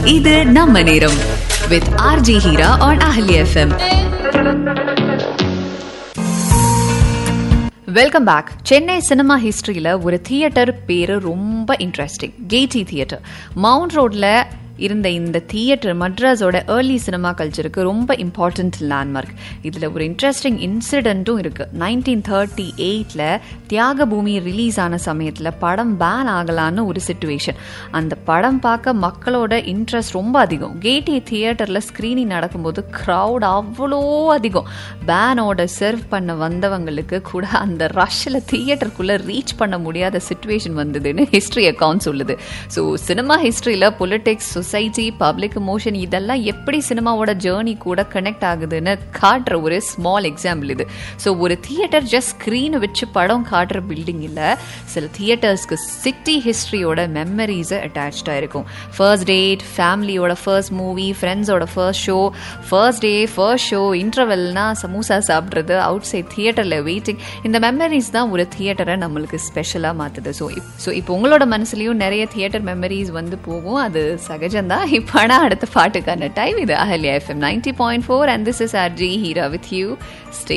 இது நம்ம நேரம் வித் ஆர்ஜி ஹீரா on அஹலி FM welcome back Chennai cinema ஹிஸ்டரியில் ஒரு தியேட்டர் பேர் ரொம்ப இன்ட்ரெஸ்டிங் கேட்டி தியேட்டர் மவுண்ட் ரோட்ல இருந்த இந்த தியேட்டர் மட்ராஸோட ஏர்லி சினிமா கல்ச்சருக்கு ரொம்ப இம்பார்ட்டன்ட் லேண்ட்மார்க் இதில் ஒரு இன்ட்ரெஸ்டிங் இன்சிடென்ட்டும் இருக்கு நைன்டீன் தேர்ட்டி எயிட்டில் தியாக பூமி ரிலீஸ் ஆன சமயத்தில் படம் பேன் ஆகலான்னு ஒரு சுச்சுவேஷன் அந்த படம் பார்க்க மக்களோட இன்ட்ரெஸ்ட் ரொம்ப அதிகம் கேட்டி தியேட்டரில் ஸ்க்ரீனிங் நடக்கும்போது க்ரௌட் அவ்வளோ அதிகம் பேனோட சர்வ் பண்ண வந்தவங்களுக்கு கூட அந்த ரஷ்ஷில் தியேட்டருக்குள்ளே ரீச் பண்ண முடியாத சுச்சுவேஷன் வந்ததுன்னு ஹிஸ்ட்ரி அக்கவுண்ட் சொல்லுது ஸோ சினிமா ஹிஸ்ட்ரியில் பொலிட்டிக்ஸ் சொசைட்டி பப்ளிக் எமோஷன் இதெல்லாம் எப்படி சினிமாவோட ஜேர்னி கூட கனெக்ட் ஆகுதுன்னு காட்டுற ஒரு ஸ்மால் எக்ஸாம்பிள் இது ஸோ ஒரு தியேட்டர் ஜஸ்ட் ஸ்க்ரீன் வச்சு படம் காட்டுற பில்டிங் இல்லை சில தியேட்டர்ஸ்க்கு சிட்டி ஹிஸ்ட்ரியோட மெமரிஸை அட்டாச்சாக இருக்கும் ஃபர்ஸ்ட் டேட் ஃபேமிலியோட ஃபர்ஸ்ட் மூவி ஃப்ரெண்ட்ஸோட first show first day first show இன்டர்வெல்னா சமோசா சாப்பிட்றது அவுட் சைட் தியேட்டரில் வெயிட்டிங் இந்த மெமரிஸ் தான் ஒரு தியேட்டரை நம்மளுக்கு ஸ்பெஷலாக மாற்றுது ஸோ ஸோ இப்போ உங்களோட மனசுலையும் நிறைய தியேட்டர் மெமரிஸ் வந்து போகும் அது சகஜம்தான் இப்போ ஆனால் அடுத்த பாட்டுக்கான டைம் இது Ahalya FM ninety point four and this is R J Heera with you stay